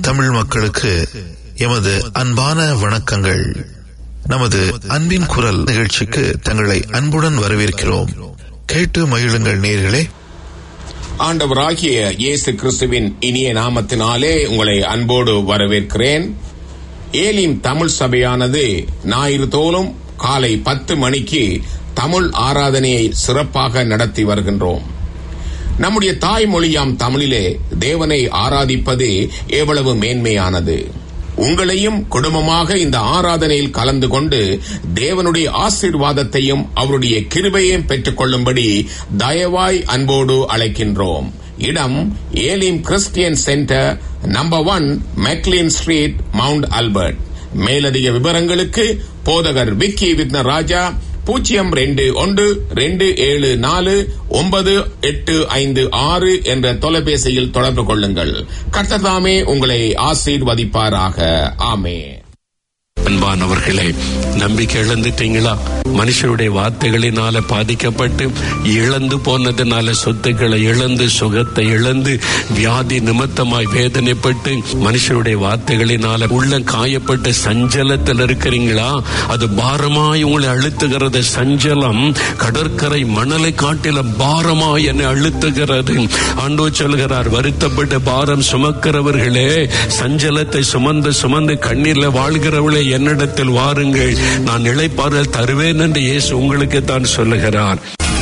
தமிழ் மக்களுக்கு எமது அன்பான வணக்கங்கள் நமது அன்பின் குரல் நிகழ்ச்சிக்கு தங்களை அன்புடன் வரவேற்கிறோம் கேட்டு மகிழுங்கள் நேர்களே ஆண்டவராகிய இயேசு கிறிஸ்துவின் இனிய நாமத்தினாலே உங்களை அன்போடு வரவேற்கிறேன் ஏலிம் தமிழ் சபையானது ஞாயிறு தோறும் காலை பத்து மணிக்கு தமிழ் ஆராதனையை சிறப்பாக நடத்தி வருகின்றோம் நம்முடைய தாய்மொழியாம் தமிழிலே தேவனை ஆராதிப்பது எவ்வளவு மேன்மையானது உங்களையும் குடும்பமாக இந்த ஆராதனையில் கலந்து கொண்டு தேவனுடைய ஆசீர்வாதத்தையும் அவருடைய கிருபையையும் பெற்றுக் கொள்ளும்படி தயவாய் அன்போடு அழைக்கின்றோம் இடம் Elim Christian centre number one McLean street Mount Albert மேலதிக விவரங்களுக்கு போதகர் விக்கி வித்ன ராஜா பூஜ்ஜியம் ரெண்டு ஒன்று ரெண்டு ஏழு நாலு ஒன்பது எட்டு ஐந்து ஆறு என்ற தொலைபேசியில் தொடர்பு கொள்ளுங்கள் கர்த்ததாமே உங்களை ஆசீர்வதிப்பாராக ஆமே அன்பானவர்களே நம்பிக்கை இழந்துட்டீங்களா மனுஷருடைய வார்த்தைகளினால பாதிக்கப்பட்டு இழந்து போனதுனால சொத்துக்களை இழந்து சுகத்தை இழந்து வியாதி நிமித்தமாய் வேதனைப்பட்டு மனுஷருடைய வார்த்தைகளினால உள்ள காயப்பட்டு சஞ்சலத்தில் இருக்கிறீங்களா அது பாரமாய் உங்களை அழுத்துகிறது சஞ்சலம் கடற்கரை மணலை காட்டில பாரமாய் என்னை அழுத்துகிறது ஆண்டோ சொல்கிறார் வருத்தப்பட்டு பாரம் சுமக்கிறவர்களே சஞ்சலத்தை சுமந்து சுமந்து கண்ணீர்ல வாழ்கிறவளே என்னிடத்தில் வாருங்கள் நான் இழைப்பாறுதல் தருவேன் என்று இயேசு உங்களுக்கு தான் சொல்லுகிறார்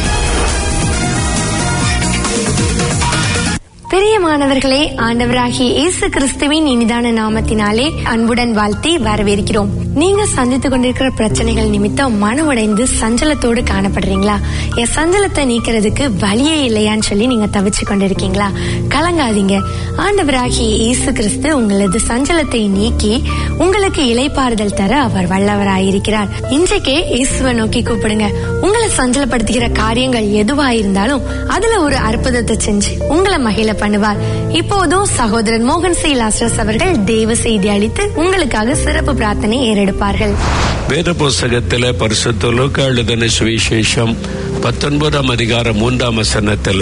பிரியமானவர்களே ஆண்டவராகிய இயேசு கிறிஸ்துவின் இனிதான நாமத்தினாலே அன்புடன் வாழ்த்தி வரவேற்கிறோம் நீங்க சந்தித்துக் கொண்டிருக்கிற பிரச்சனைகள் நிமித்தம் மன உடைந்து சஞ்சலத்தோடு காணப்படுறீங்களா என் சஞ்சலத்தை நீக்கிறதுக்கு வழியே இல்லையான்னு சொல்லி நீங்க தவிச்சு கொண்டிருக்கீங்களா கலங்காதீங்க ஆண்டவராகிய இயேசு கிறிஸ்து உங்களது சஞ்சலத்தை நீக்கி உங்களுக்கு இலைப்பாறுதல் தர அவர் வல்லவராயிருக்கிறார் இன்றைக்கே இயேசுவை நோக்கி கூப்பிடுங்க உங்களை சஞ்சலப்படுத்துகிற காரியங்கள் எதுவா இருந்தாலும் அதுல ஒரு அற்புதத்தை செஞ்சு உங்களை மகிழ பண்ணுவார் இப்போதும் சகோதரன் மோகன் சி லாஸ்டர்ஸ் அவர்கள் தெய்வ செய்தி அளித்து உங்களுக்காக சிறப்பு பிரார்த்தனை ஏறெடுப்பார்கள் வேத புஸ்தகத்தில பரிசுத்த லூக்கா எழுதின சுவிசேஷம் பத்தொன்பதாம் அதிகாரம் மூன்றாம் வசனத்துல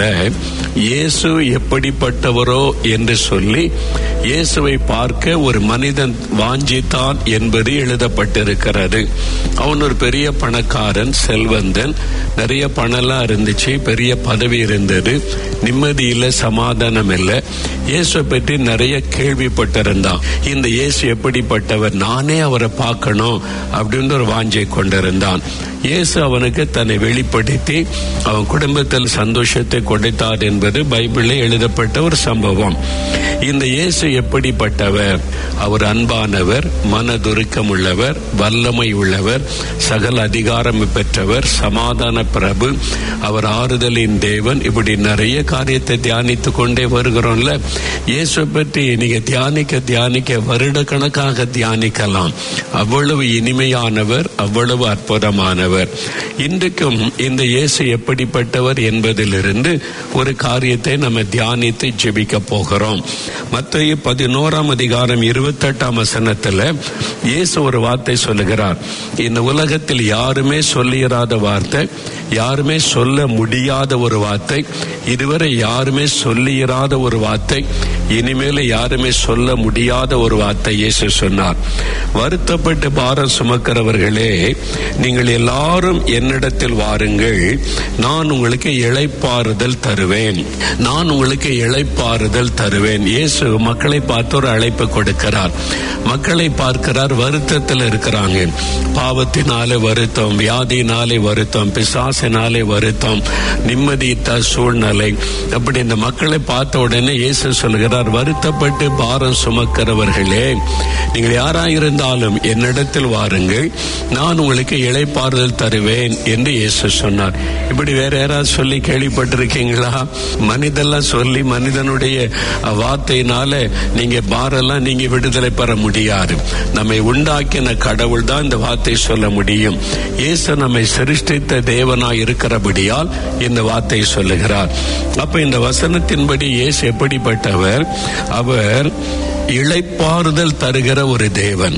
இயேசு எப்படிப்பட்டவரோ என்று சொல்லி இயேசுவை பார்க்க ஒரு மனிதன் வாஞ்சித்தான் என்பது எழுதப்பட்டிருக்கிறது அவன் ஒரு பெரிய பணக்காரன் செல்வந்தன் நிறைய பணம்லாம் இருந்துச்சு பெரிய பதவி இருந்தது நிம்மதி இல்ல சமாதானம் இல்ல இயேசுவை பற்றி நிறைய கேள்விப்பட்டிருந்தான் இந்த இயேசு எப்படிப்பட்டவர் நானே அவரை பார்க்கணும் அப்படின்னு ஒரு வாஞ்சை கொண்டிருந்தான் இயேசு அவனுக்கு தன்னை வெளிப்படுத்தி அவன் குடும்பத்தில் சந்தோஷத்தை கொடுத்தார் என்பது பைபிளில் எழுதப்பட்ட ஒரு சம்பவம் இந்த இயேசு எப்படிப்பட்டவர் அவர் அன்பானவர் மனதுருக்கம் உள்ளவர் வல்லமை உள்ளவர் சகல அதிகாரம் பெற்றவர் சமாதான பிரபு அவர் ஆறுதலின் தேவன் இப்படி நிறைய காரியத்தை தியானித்து கொண்டே வருகிறோம்ல இயேசு பற்றி நீங்க தியானிக்க தியானிக்க வருட கணக்காக தியானிக்கலாம் அவ்வளவு இனிமையானவர் அவ்வளவு அற்புதமானவர் இன்றைக்கும் இந்த இயேசு எப்படிப்பட்டவர் என்பதிலிருந்து ஒரு காரியத்தை நம்ம தியானித்து ஜெபிக்க போகிறோம் மத்திய பதினோராம் அதிகாரம் இருபத்தெட்டாம் வசனத்துல இயேசு ஒரு வார்த்தை சொல்லுகிறார் இந்த உலகத்தில் யாருமே சொல்லிராத வார்த்தை யாருமே சொல்ல முடியாத ஒரு வார்த்தை இதுவரை யாருமே சொல்லிராத ஒரு வார்த்தை இனிமேல யாருமே சொல்ல முடியாத ஒரு வார்த்தை இயேசு சொன்னார் வருத்தப்பட்டு பாரம் சுமக்கிறவர்களே நீங்கள் எல்லாரும் என்னிடத்தில் வாருங்கள் நான் உங்களுக்கு இழைப்பாறுதல் தருவேன் நான் உங்களுக்கு இழைப்பாறுதல் தருவேன் இயேசு மக்களை பார்த்து ஒரு அழைப்பு கொடுக்கிறார் மக்களை பார்க்கிறார் வருத்தத்தில் இருக்கிறாங்க பாவத்தினாலே வருத்தம் வியாதினாலே வருத்தம் பிசாசினாலே வருத்தம் நிம்மதித்த சூழ்நிலை அப்படி இந்த மக்களை பார்த்த உடனே இயேசு சொல்கிறார் வருத்தப்பட்டு பாரம் சுமக்கிறவர்களே நீங்கள் யாராயிருந்தாலும் என்னிடத்தில் வாருங்கள் நான் உங்களுக்கு இழைப்பாறுதல் தருவேன் என்று இயேசு சொன்னார் இப்படி வேற யாராவது சொல்லி கேள்விப்பட்டிருக்கீங்களா மனிதெல்லாம் சொல்லி மனிதனுடைய வார்த்தையினால நீங்க பாரெல்லாம் நீங்க விடுதலை பெற முடியாது நம்மை உண்டாக்கின கடவுள் தான் இந்த வார்த்தை சொல்ல முடியும் இயேசு நம்மை சிருஷ்டித்த தேவனாய் இருக்கிறபடியால் இந்த வார்த்தை சொல்லுகிறார் அப்ப இந்த வசனத்தின்படி இயேசு எப்படிப்பட்டவர் அவர் இழைப்பாறுதல் தருகிற ஒரு தேவன்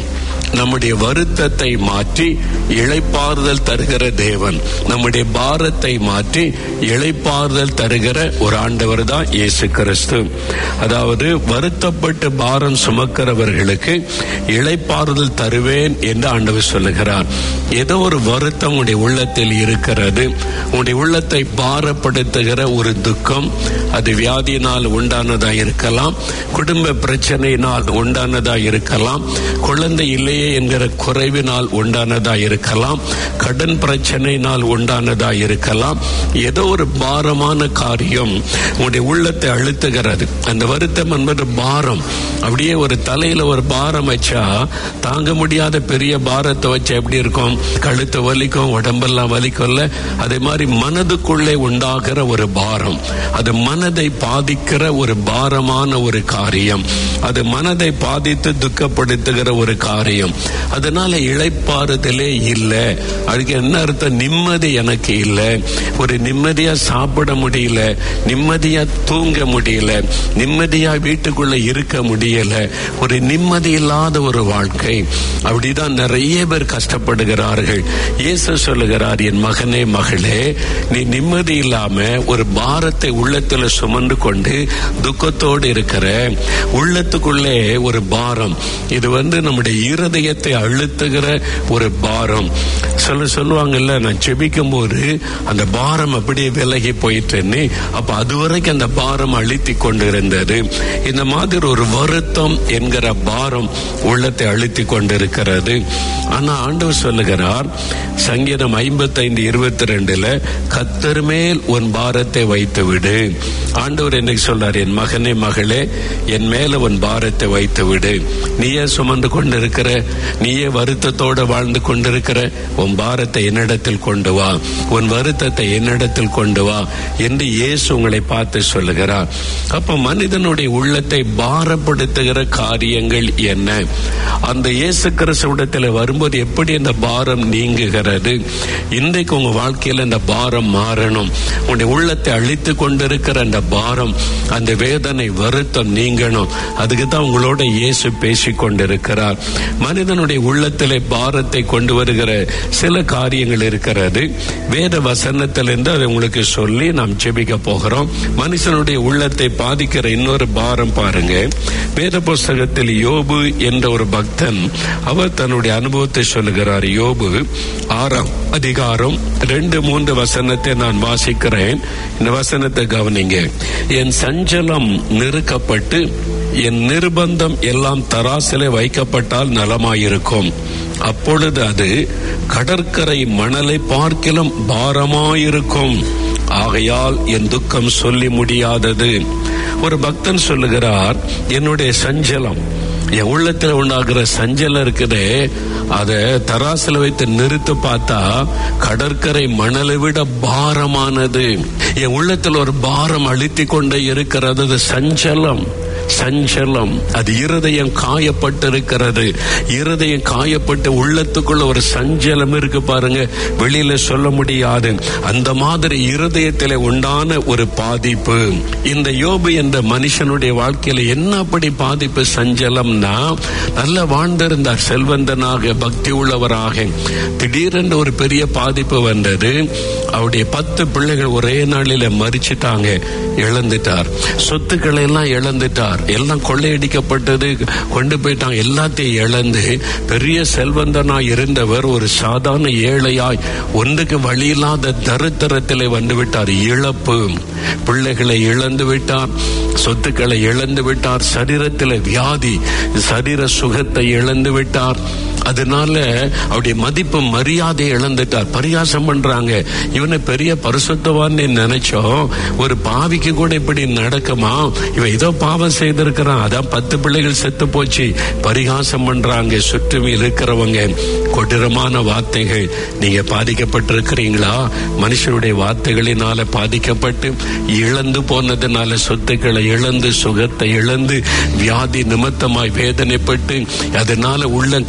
நம்முடைய வருத்தத்தை மாற்றி இளைப்பாறுதல் தருகிற தேவன் நம்முடைய பாரத்தை மாற்றி இளைப்பாறுதல் தருகிற ஒரு ஆண்டவர் தான் இயேசு கிறிஸ்து அதாவது வருத்தப்பட்டு பாரம் சுமக்கிறவர்களுக்கு இளைப்பாறுதல் தருவேன் என்று ஆண்டவர் சொல்லுகிறார் ஏதோ ஒரு வருத்தம் உங்களுடைய உள்ளத்தில் இருக்கிறது உங்களுடைய உள்ளத்தை பாரப்படுத்துகிற ஒரு துக்கம் அது வியாதியினால் உண்டானதா இருக்கலாம் குடும்ப பிரச்சனையினால் உண்டானதா இருக்கலாம் குழந்தை இல்லையே என்கிற குறைவினால் உண்டானதா இருக்கலாம் கடன் பிரச்சனையினால் உண்டானதா இருக்கலாம் ஏதோ ஒரு பாரமான காரியம் உங்களுடைய உள்ளத்தை அழுத்துகிறது அந்த வருத்தம் என்பது பாரம் அப்படியே ஒரு தலையில ஒரு பாரம் வச்சா தாங்க முடியாத பெரிய பாரத்தை வச்சா எப்படி இருக்கும் கழுத்து வலிக்கும் உடம்பெல்லாம் வலிக்கும்ல அதே மாதிரி மனதுக்குள்ளே உண்டாகிற ஒரு பாரம் அது மனதை பாதிக்கிற ஒரு பாரமான ஒரு காரியம் அது மனதை பாதித்து துக்கப்படுத்துகிற ஒரு காரியம் அதனால இழைப்பாறுதலே இல்லை அதுக்கு என்ன அர்த்தம் நிம்மதி எனக்கு இல்லை ஒரு நிம்மதியா சாப்பிட முடியல நிம்மதியா தூங்க முடியல நிம்மதியா வீட்டுக்குள்ள இருக்க முடியல ஒரு நிம்மதி இல்லாத ஒரு வாழ்க்கை அப்படிதான் நிறைய பேர் கஷ்டப்படுகிறார்கள் இயேசு சொல்லுகிறார் என் மகனே மகளே நீ நிம்மதி இல்லாம ஒரு பாரத்தை உள்ளத்துல சுமந்து கொண்டு துக்கத்தோடு இருக்கிற உள்ளத்துக்குள்ளே ஒரு பாரம் இது வந்து நம்முடைய இருதயத்தை அழுத்துகிற ஒரு பாரம் சொல்ல சொல்லுவாங்கல்ல நான் செபிக்கும் போது அந்த பாரம் அப்படியே விலகி போயிட்டேன்னு அப்ப அதுவரைக்கும் அந்த பாரம் அழுத்தி கொண்டிருந்தது இந்த மாதிரி ஒரு வருத்தம் என்கிற பாரம் உள்ளத்தை அழுத்தி கொண்டிருக்கிறது ஆனா ஆண்டவர் சொல்லுகிறார் சங்கீதம் ஐம்பத்தைந்து இருபத்தி ரெண்டுல கத்தர் மேல் உன் பாரத்தை வைத்து விடு ஆண்டவர் என்னைக்கு சொல்றார் என் மகனே மகளே என் மேல உன் பாரத்தை வைத்து விடு நீயே சுமந்து கொண்டிருக்கிற நீயே வருத்தத்தோட வாழ்ந்து கொண்டிருக்கிற உன் பாரத்தை என்னிடத்தில் கொண்டு வா உன் வருத்தத்தை என்னிடத்தில் கொண்டு வா என்று இயேசு உங்களை பார்த்து சொல்லுகிறார் அப்ப மனிதனுடைய உள்ளத்தை பாரப்படுத்துகிற காரியங்கள் என்ன அந்த இயேசு கிறிஸ்துவிடத்தில் வரும்போது எப்படி அந்த பாரம் நீங்குகிறது இன்றைக்கு உங்க வாழ்க்கையில இந்த பாரம் மாறணும் உங்களுடைய உள்ளத்தை அழித்து கொண்டிருக்கிற அந்த பாரம் அந்த வேதனை வருத்தம் நீங்கணும் அதுக்கு தான் உங்களோட இயேசு பேசிக் கொண்டிருக்கிறார் மனிதனுடைய உள்ளத்திலே பாரத்தை கொண்டு வருகிற சில காரியங்கள் இருக்கிறது வேத வசனத்திலிருந்து அதை உங்களுக்கு சொல்லி நாம் ஜெபிக்க போகிறோம் மனுஷனுடைய உள்ளத்தை பாதிக்கிற இன்னொரு பாரம் பாருங்க வேத புஸ்தகத்தில் யோபு என்ற ஒரு பக்தன் அவர் தன்னுடைய அனுபவத்தை சொல்லுகிறார் யோபு ஆறாம் அதிகாரம் ரெண்டு மூன்று வசனத்தை நான் வாசிக்கிறேன் இந்த வசனத்தை கவனிங்க என் சஞ்சலம் நெருக்கப்பட்டு என் நிர்பந்தம் எல்லாம் தராசிலே வைக்கப்பட்டால் நலமாயிருக்கும் அப்பொழுது அது கடற்கரை மணலை பார்க்கிலும் பாரமாயிருக்கும் ஆகையால் என் துக்கம் சொல்லி முடியாதது ஒரு பக்தன் சொல்லுகிறார் என்னுடைய சஞ்சலம் என் உள்ளத்துல உண்டாகிற சஞ்சலம் இருக்குதே அத தராசில வைத்து நிறுத்து பார்த்தா கடற்கரை மணலை விட பாரமானது என் உள்ளத்துல ஒரு பாரம் அழுத்தி கொண்டே இருக்கிறது அது சஞ்சலம் சஞ்சலம் அது இருதயம் காயப்பட்டிருக்கிறது இருதயம் காயப்பட்டு உள்ளத்துக்குள்ள ஒரு சஞ்சலம் இருக்கு பாருங்க வெளியில சொல்ல முடியாது அந்த மாதிரி இருதயத்தில உண்டான ஒரு பாதிப்பு இந்த யோபு என்ற மனுஷனுடைய வாழ்க்கையில என்ன அப்படி பாதிப்பு சஞ்சலம்னா நல்ல வாழ்ந்திருந்தார் செல்வந்தனாக பக்தி உள்ளவராக திடீரென்று ஒரு பெரிய பாதிப்பு வந்தது அவருடைய பத்து பிள்ளைகள் ஒரே நாளில மறிச்சிட்டாங்க இழந்துட்டார் சொத்துக்களை எல்லாம் இழந்துட்டார் எல்லாம் கொள்ளையடிக்கப்பட்டது கொண்டு போயிட்டாங்க எல்லாத்தையும் இழந்து பெரிய செல்வந்தனா இருந்தவர் ஒரு சாதாரண ஏழையாய் ஒன்றுக்கு வழி இல்லாத தரித்திரத்திலே வந்து விட்டார் இழப்பு பிள்ளைகளை இழந்து விட்டார் சொத்துக்களை இழந்து விட்டார் சரீரத்தில் வியாதி சரீர சுகத்தை இழந்து விட்டார் அதனால அவருடைய மதிப்பு மரியாதை இழந்துட்டார் பரிகாசம் பண்றாங்க இவனை பெரிய பரிசுத்தவான்னு நினைச்சோம் ஒரு பாவிக்கு கூட இப்படி நடக்குமா இவன் ஏதோ பாவம் செய்திருக்கிறான் அதான் பத்து பிள்ளைகள் செத்து போச்சு பரிகாசம் பண்றாங்க சுற்றும் இருக்கிறவங்க கொடூரமான வார்த்தைகள் நீங்க பாதிக்கப்பட்டிருக்கிறீங்களா மனுஷனுடைய வார்த்தைகளினால பாதிக்கப்பட்டு இழந்து போனதுனால சொத்துக்களை இழந்து சுகத்தை இழந்து வியாதி நிமித்தமாய் வேதனைப்பட்டு அதனால உள்ள காயப்பட்டு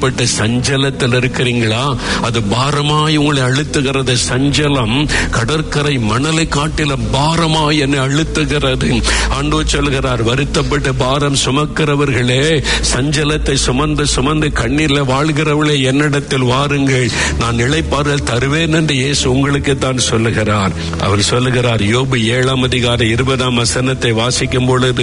எப்படிப்பட்ட சஞ்சலத்தில் இருக்கிறீங்களா அது பாரமாய் உங்களை அழுத்துகிறது சஞ்சலம் கடற்கரை மணலை காட்டில பாரமாய் என்னை அழுத்துகிறது ஆண்டோ சொல்கிறார் வருத்தப்பட்டு பாரம் சுமக்கிறவர்களே சஞ்சலத்தை சுமந்து சுமந்து கண்ணீர்ல வாழ்கிறவளே என்னிடத்தில் வாருங்கள் நான் இளைப்பாறல் தருவேன் என்று இயேசு உங்களுக்கு தான் சொல்லுகிறார் அவர் சொல்லுகிறார் யோபு ஏழாம் அதிகார இருபதாம் வசனத்தை வாசிக்கும் பொழுது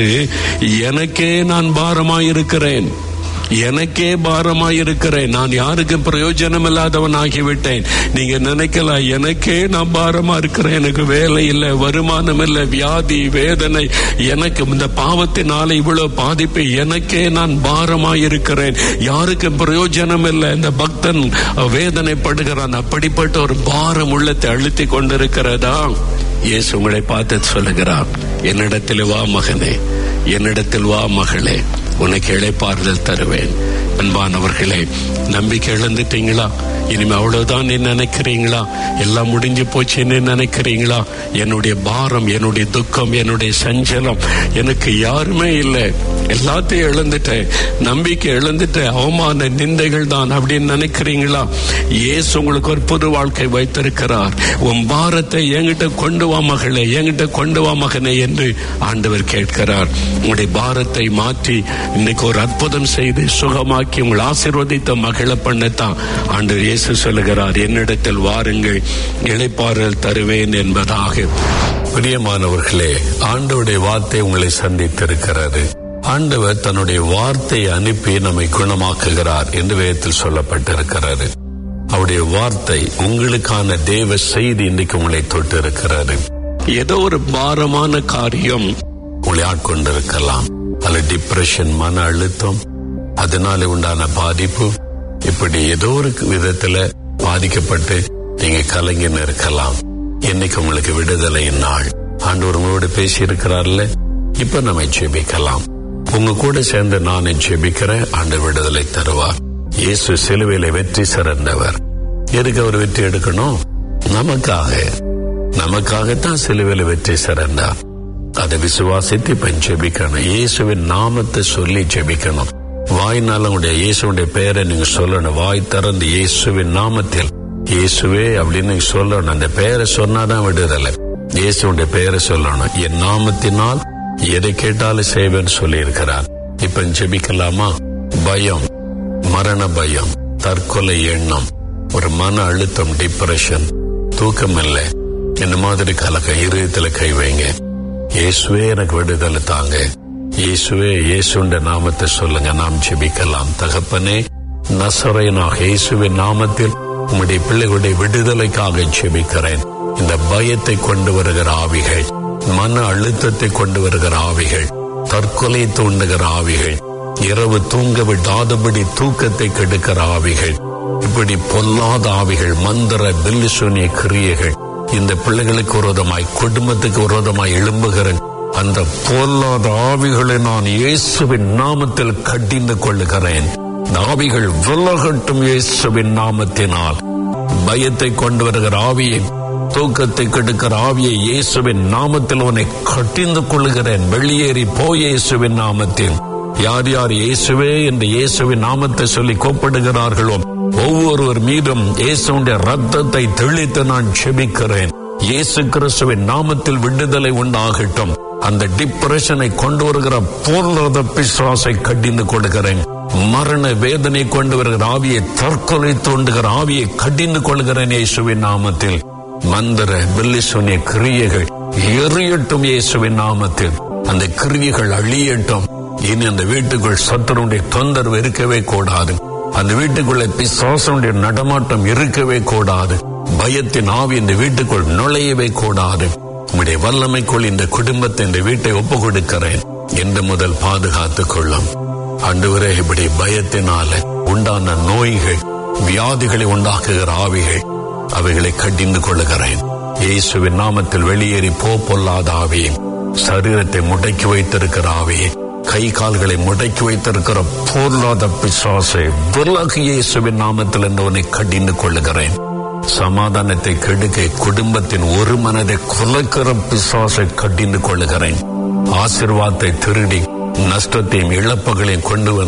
எனக்கே நான் பாரமாயிருக்கிறேன் எனக்கே பாரமாயிருக்கிறேன் நான் யாருக்கு பிரயோஜனம் இல்லாதவன் ஆகிவிட்டேன் நீங்க நினைக்கலாம் எனக்கே நான் பாரமா இருக்கிறேன் எனக்கு வேலை இல்லை வருமானம் இல்லை வியாதி வேதனை எனக்கு இந்த பாவத்தினால இவ்வளவு பாதிப்பு எனக்கே நான் பாரமாயிருக்கிறேன் யாருக்கு பிரயோஜனம் இல்லை இந்த பக்தன் வேதனைப்படுகிறான் அப்படிப்பட்ட ஒரு பாரம் உள்ளத்தை அழுத்தி கொண்டிருக்கிறதா இயேசு உங்களை பார்த்து சொல்லுகிறார் என்னிடத்தில் வா மகனே என்னிடத்தில் வா மகளே உனக்கு இழைப்பாறுதல் தருவேன் அன்பானவர்களே நம்பிக்கை இழந்துட்டீங்களா இனிமே அவ்வளவுதான் நீ நினைக்கிறீங்களா எல்லாம் முடிஞ்சு போச்சுன்னு நினைக்கிறீங்களா என்னுடைய பாரம் என்னுடைய துக்கம் என்னுடைய சஞ்சலம் எனக்கு யாருமே இல்லை எல்லாத்தையும் இழந்துட்டேன் நம்பிக்கை இழந்துட்டேன் அவமான நிந்தைகள் தான் அப்படின்னு நினைக்கிறீங்களா இயேசு உங்களுக்கு ஒரு புது வாழ்க்கை வைத்திருக்கிறார் உன் பாரத்தை என்கிட்ட கொண்டு வா மகளே என்கிட்ட கொண்டு வா மகனே என்று ஆண்டவர் கேட்கிறார் உங்களுடைய பாரத்தை மாற்றி இன்னைக்கு ஒரு அற்புதம் செய்து சுகமாக்கி உங்களை ஆசீர்வதித்த மகிழ பண்ணத்தான் ஆண்டவர் இயேசு சொல்லுகிறார் என்னிடத்தில் வாருங்கள் இளைப்பாறல் தருவேன் என்பதாக பிரியமானவர்களே ஆண்டவருடைய வார்த்தை உங்களை சந்தித்திருக்கிறது ஆண்டவர் தன்னுடைய வார்த்தையை அனுப்பி நம்மை குணமாக்குகிறார் என்று வேதத்தில் சொல்லப்பட்டிருக்கிறது அவருடைய வார்த்தை உங்களுக்கான தேவ செய்தி இன்றைக்கு உங்களை தொட்டு இருக்கிறது ஏதோ ஒரு பாரமான காரியம் உங்களை ஆட்கொண்டிருக்கலாம் அல்ல டிப்ரெஷன் மன அழுத்தம் அதனால உண்டான பாதிப்பு இப்படி ஏதோ ஒரு விதத்துல பாதிக்கப்பட்டு நீங்க கலைஞன் இருக்கலாம் இன்னைக்கு உங்களுக்கு விடுதலை நாள் ஆண்டவர் உங்களோட பேசி இருக்கிறார்ல இப்ப நம்ம ஜெபிக்கலாம் உங்க கூட சேர்ந்து நானே ஜெபிக்கிறேன் ஆண்டு விடுதலை தருவார் இயேசு சிலுவையில வெற்றி சிறந்தவர் எதுக்கு அவர் வெற்றி எடுக்கணும் நமக்காக நமக்காகத்தான் சிலுவையில வெற்றி சிறந்தார் அதை விசுவாசித்து இப்ப ஜெபிக்கணும் இயேசுவின் நாமத்தை சொல்லி ஜெபிக்கணும் வாய்னால உங்களுடைய இயேசுடைய பெயரை நீங்க சொல்லணும் வாய் திறந்து இயேசுவின் நாமத்தில் இயேசுவே அப்படின்னு நீங்க சொல்லணும் அந்த பெயரை சொன்னாதான் விடுதலை இயேசுடைய பெயரை சொல்லணும் என் நாமத்தினால் எதை கேட்டாலும் செய்வேன்னு சொல்லி இருக்கிறார் இப்ப ஜெபிக்கலாமா பயம் மரண பயம் தற்கொலை எண்ணம் ஒரு மன அழுத்தம் டிப்ரெஷன் தூக்கம் இல்லை இந்த மாதிரி கலக்க இருதயத்துல கை வைங்க இயேசுவே எனக்கு விடுதலை தாங்க இயேசுவே இயேசுண்ட நாமத்தை சொல்லுங்க நாம் ஜெபிக்கலாம் தகப்பனே நசரையனாக இயேசுவின் நாமத்தில் உம்முடைய பிள்ளைகளுடைய விடுதலைக்காக ஜெபிக்கிறேன் இந்த பயத்தை கொண்டு வருகிற ஆவிகள் மன அழுத்தத்தை கொண்டு வருகிற ஆவிகள் தற்கொலை தூண்டுகிற ஆவிகள் இரவு தூங்க விடாதபடி தூக்கத்தை கெடுக்கிற ஆவிகள் இப்படி பொல்லாத ஆவிகள் மந்திர பில்லிசூனிய கிரியைகள் இந்த பிள்ளைகளுக்கு விரோதமாய் குடும்பத்துக்கு விரோதமாய் எழும்புகிற அந்த பொல்லாத ஆவிகளை நான் இயேசுவின் நாமத்தில் கடிந்து கொள்ளுகிறேன் இந்த ஆவிகள் விலகட்டும் இயேசுவின் நாமத்தினால் பயத்தை கொண்டு வருகிற ஆவியை தூக்கத்தை கெடுக்கிற ஆவியை இயேசுவின் நாமத்தில் உன்னை கட்டிந்து கொள்ளுகிறேன் வெளியேறி போ இயேசுவின் நாமத்தில் யார் யார் இயேசுவே என்று இயேசுவின் நாமத்தை சொல்லி கூப்பிடுகிறார்களோ ஒவ்வொருவர் மீதும் இயேசுடைய ரத்தத்தை தெளித்து நான் செபிக்கிறேன் இயேசு கிறிஸ்துவின் நாமத்தில் விடுதலை உண்டாகட்டும் அந்த டிப்ரெஷனை கொண்டு வருகிற பொருளாத பிசுவாசை கடிந்து கொடுக்கிறேன் மரண வேதனை கொண்டு வருகிற ஆவியை தற்கொலை தூண்டுகிற ஆவியை கடிந்து கொள்கிறேன் இயேசுவின் நாமத்தில் மந்திர பில்லிசுனிய கிரியைகள் எரியட்டும் இயேசுவின் நாமத்தில் அந்த கிரியைகள் அழியட்டும் இனி அந்த வீட்டுக்குள் சத்துருடைய தொந்தரவு இருக்கவே கூடாது அந்த வீட்டுக்குள்ள பிசாசனுடைய நடமாட்டம் இருக்கவே கூடாது பயத்தின் ஆவி இந்த வீட்டுக்குள் நுழையவே கூடாது உங்களுடைய வல்லமைக்குள் இந்த குடும்பத்தை இந்த வீட்டை ஒப்பு கொடுக்கிறேன் என்று முதல் பாதுகாத்துக் கொள்ளும் அன்றுவரே இப்படி பயத்தினால உண்டான நோய்கள் வியாதிகளை உண்டாக்குகிற ஆவிகள் அவைகளை கடிந்து கொள்ளுகிறேன் இயேசுவின் நாமத்தில் வெளியேறி போ பொல்லாத ஆவியை சரீரத்தை முடக்கி வைத்திருக்கிற ஆவியை கை கால்களை முடக்கி வைத்திருக்கிற பொருளாத பிசாசை விலகு இயேசுவின் நாமத்தில் என்றவனை கடிந்து கொள்ளுகிறேன் சமாதானத்தை கெடுக்க குடும்பத்தின் ஒரு மனதை குலைக்கிற பிசாசை கடிந்து கொள்ளுகிறேன் ஆசிர்வாதத்தை திருடி நஷ்டத்தையும் இழப்புகளையும் கொண்டு வந்து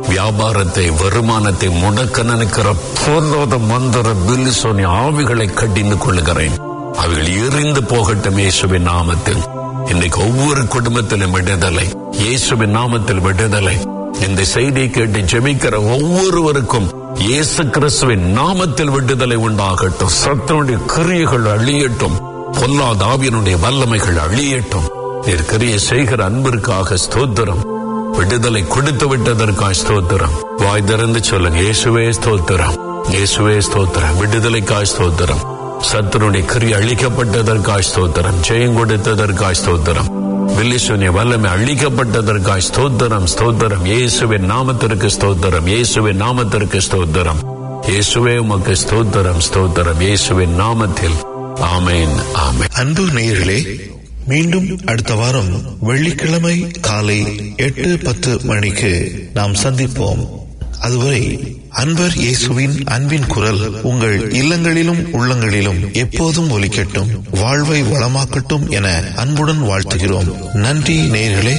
வியாபாரத்தை வருமானத்தை முடக்க நினைக்கிற பொருளாத மந்திர பில்லிசோனி ஆவிகளை கடிந்து கொள்ளுகிறேன் அவைகள் எரிந்து போகட்டும் இயேசுவின் நாமத்தில் இன்னைக்கு ஒவ்வொரு குடும்பத்திலும் விடுதலை இயேசுவின் நாமத்தில் விடுதலை இந்த செய்தியை கேட்டு ஜெபிக்கிற ஒவ்வொருவருக்கும் இயேசு கிறிஸ்துவின் நாமத்தில் விடுதலை உண்டாகட்டும் சத்தனுடைய கிரியைகள் அழியட்டும் பொல்லாத ஆவியனுடைய வல்லமைகள் அழியட்டும் நீர் கிரியை செய்கிற அன்பிற்காக ஸ்தோத்திரம் விடுதலை கொடுத்து விட்டதற்காக ஸ்தோத்திரம் வாய் திறந்து சொல்லுங்க இயேசுவே ஸ்தோத்திரம் இயேசுவே ஸ்தோத்திரம் விடுதலைக்காய் ஸ்தோத்திரம் சத்துருடைய கிரி அழிக்கப்பட்டதற்காய் ஸ்தோத்திரம் ஜெயம் கொடுத்ததற்காய் ஸ்தோத்திரம் வில்லிசுனிய வல்லமை அழிக்கப்பட்டதற்காய் ஸ்தோத்திரம் ஸ்தோத்திரம் இயேசுவின் நாமத்திற்கு ஸ்தோத்திரம் இயேசுவின் நாமத்திற்கு ஸ்தோத்திரம் இயேசுவே உமக்கு ஸ்தோத்திரம் ஸ்தோத்திரம் இயேசுவின் நாமத்தில் ஆமேன் ஆமேன் அன்பு நேயர்களே மீண்டும் அடுத்த வாரம் வெள்ளிக்கிழமை காலை எட்டு பத்து மணிக்கு நாம் சந்திப்போம் அதுவரை அன்பர் இயேசுவின் அன்பின் குரல் உங்கள் இல்லங்களிலும் உள்ளங்களிலும் எப்போதும் ஒலிக்கட்டும் வாழ்வை வளமாக்கட்டும் என அன்புடன் வாழ்த்துகிறோம் நன்றி நேயர்களே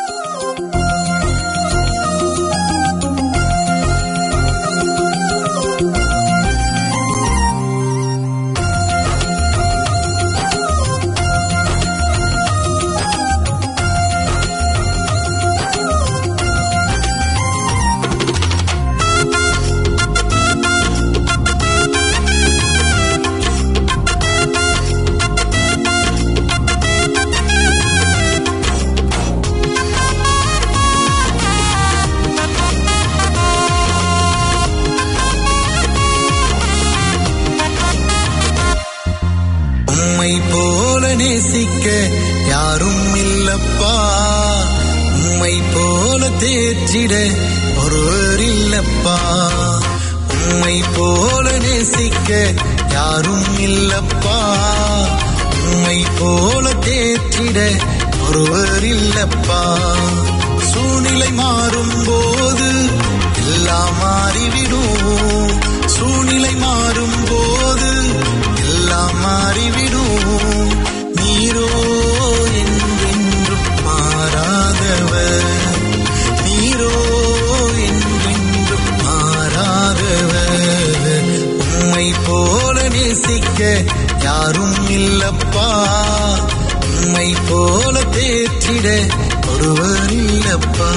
உம்மை போல நேசிக்க யாரும் இல்லப்பா உம்மை போல தேற்றிட ஒருவர் இல்லப்பா உம்மை போல நேசிக்க யாரும் இல்லப்பா உம்மை போல தேற்றிட ஒருவர் இல்லப்பா சூழ்நிலை மாறும் போது எல்லாம் மாறிவிடும் சூழ்நிலை மாறும் போது எல்லாம் மாறிவிடும் நீரோ என்றென்றும் மாறாதவர் நீரோ என்றென்றும் மாறாதவர் உம்மை போல நேசிக்க யாரும் இல்லப்பா உம்மை போல தேற்றிட ஒருவர் இல்லப்பா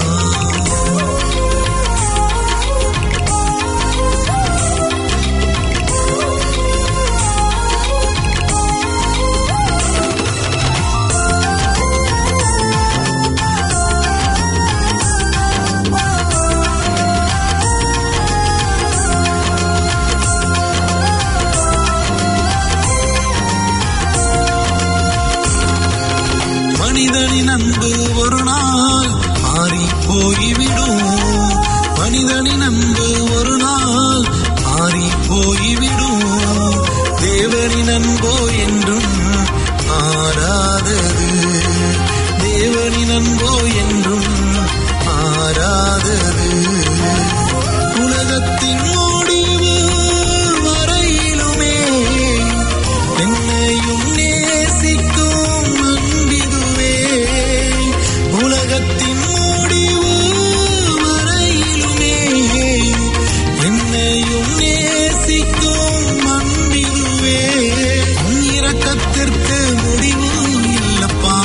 மனிதனின் அன்பு ஒரு நாள் மாறி போய்விடும் மனிதனின் அன்பு ஒரு நாள் மாறி போய்விடும் தேவனின் அன்போ என்றும் மாறாதது தேவனின் அன்போ என்றும் மாறாதது உலகத்தின் முடிவு வரையிலுமே என்னையும் நேசிக்கும் அன்பிதுவே உலகத்தின் முடிவு வரையிலுமே என்னையும் நேசிக்கும் அன்பிதுவே உன் இரக்கத்திற்கு முடிவு இல்லப்பா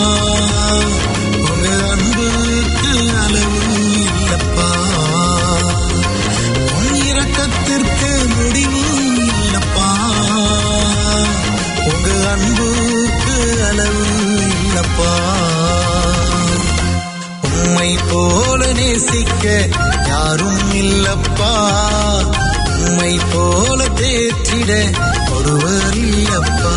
உங்க அன்புக்கு அளவு இல்லப்பா உன் இரக்கத்திற்கு முடிவு இல்லப்பா உங்க அன்புக்கு அளவு இல்லப்பா உம்மை போல நேசிக்க யாரும் இல்லப்பா உம்மை போல தேற்றிட ஒருவர் இல்லப்பா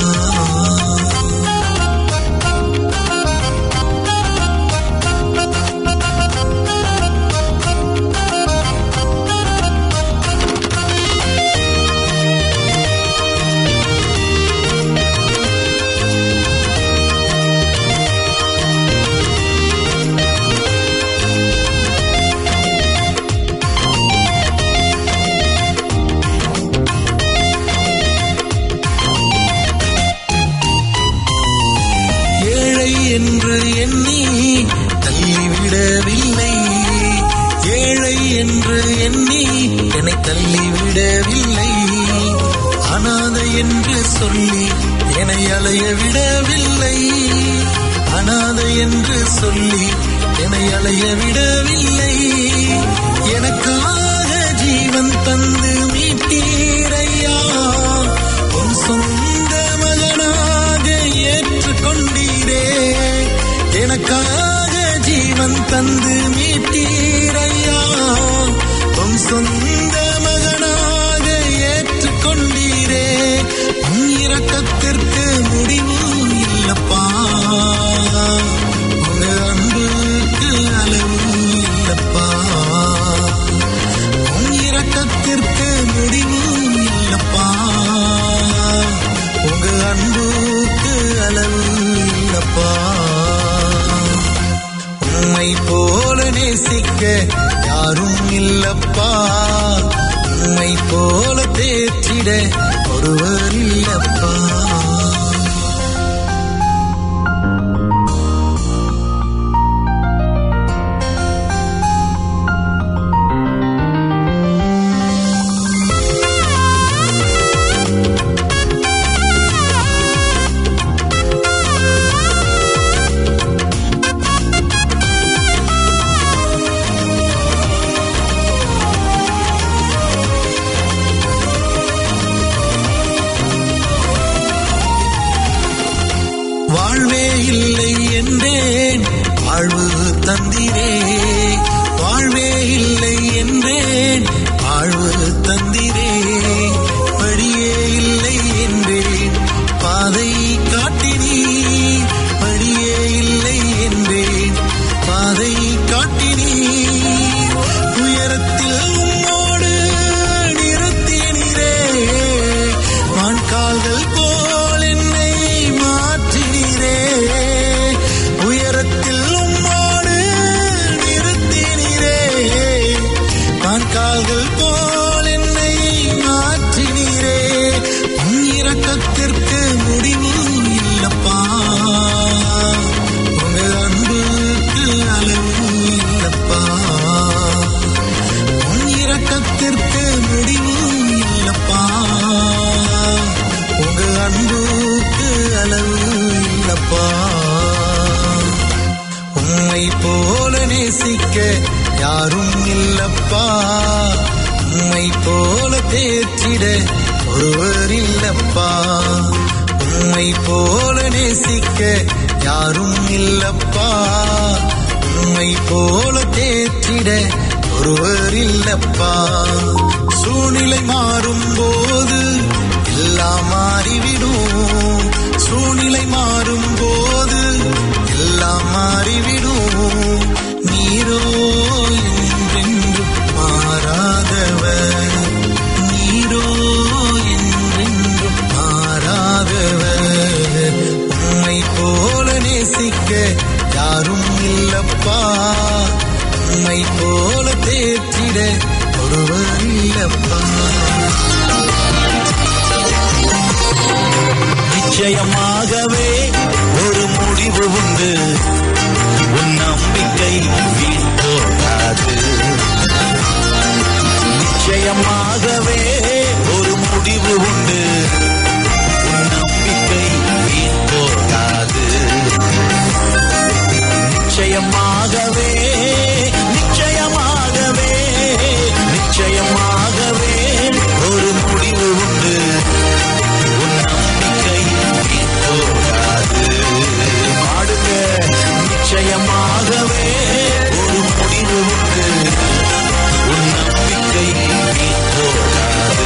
அனாதை என்று சொல்லி என்னை அலைய விடவில்லை அனாதை என்று சொல்லி என்னை அலைய விடவில்லை எனக்காக ஜீவன் தந்து மீட்டீரையா உன் சொந்த மகனாக ஏற்றுக்கொண்டீரே எனக்காக ஜீவன் தந்து மீட்டீரையா உன் சொந்த மகனாக ஏற்றுக்கொண்டீரே உன் இரக்கத்திற்கு முடிவு இல்லப்பா உங்க அன்புக்கு அளவு இல்லப்பா உன் இரக்கத்திற்கு முடிவு இல்லப்பா உங்க அன்புக்கு அளவு இல்லப்பா உம்மை போல நேசிக்க யாரும் இல்லப்பா உம்மை போல தேற்றிட ஒருவர் இல்லப்பா வாழ்வே இல்லை என்றேன் வாழ்வு தந்திரே வாழ்வே இல்லை என்றேன் வாழ்வு தந்திரே வழியே இல்லை என்றேன் பாதை காட்டினீ வழியே இல்லை என்றேன் பாதை காட்டினீ உயரத்தில் உம்மோடு நிறுத்தினீரே வான்கால்கள் போல் என்னை மாற்றினீரே உயரத்தில் உம்மோடு நிறுத்தினீரே வான்கால்கள் போல் என்னை மாற்றினீரே உன் இரக்கத்திற்கு முடிவு இல்லப்பா உங்க அன்புக்கு அளவு இல்லப்பா உன் இரக்கத்திற்கு முடிவு இல்லப்பா உங்க அன்புக்கு அளவு இல்லப்பா உம்மை போல நேசிக்க யாரும் இல்லப்பா உம்மை போல தேற்றிட ஒருவர் இல்லப்பா உம்மை போல நேசிக்க யாரும் இல்லப்பா உம்மை போல தேற்றிட ஒருவர் இல்லப்பா சூழ்நிலை மாறும் போது எல்லாம் மாறிவிடும் சூழ்நிலை மாறும் போது எல்லாம் மாறிவிடும் நீரோ என்றென்றும் மாறாதவர் நீரோ என்றென்றும் மாறாதவர் உம்மை போல நேசிக்க யாரும் இல்லப்பா உம்மை போல தேற்றிட ஒருவர் இல்லப்பா நிச்சயமாகவே ஒரு முடிவு உண்டு உன் நம்பிக்கை வீண் போகாது நிச்சயமாகவே ஒரு முடிவு உண்டு உன் நம்பிக்கை வீண் போகாது நிச்சயமாகவே நிச்சயமாகவே நிச்சயமாகவே ஒரு முடிவு உண்டு உன் நம்பிக்கை வீண் போகாது பாடுங்க நிச்சயமாகவே ஒரு முடிவு உண்டு உன் நம்பிக்கை வீண் போகாது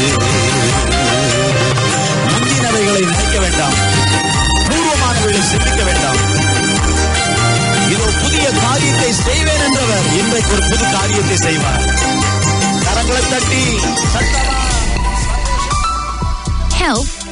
முந்தினவைகளை நினைக்க வேண்டாம் பூர்வமானவைகளை சிந்திக்க வேண்டாம் இதோ புதிய காரியத்தை செய்வேன் என்றவர் இன்றைக்கு ஒரு புது காரியத்தை செய்வார் கரங்களை தட்டி சத்தமா Help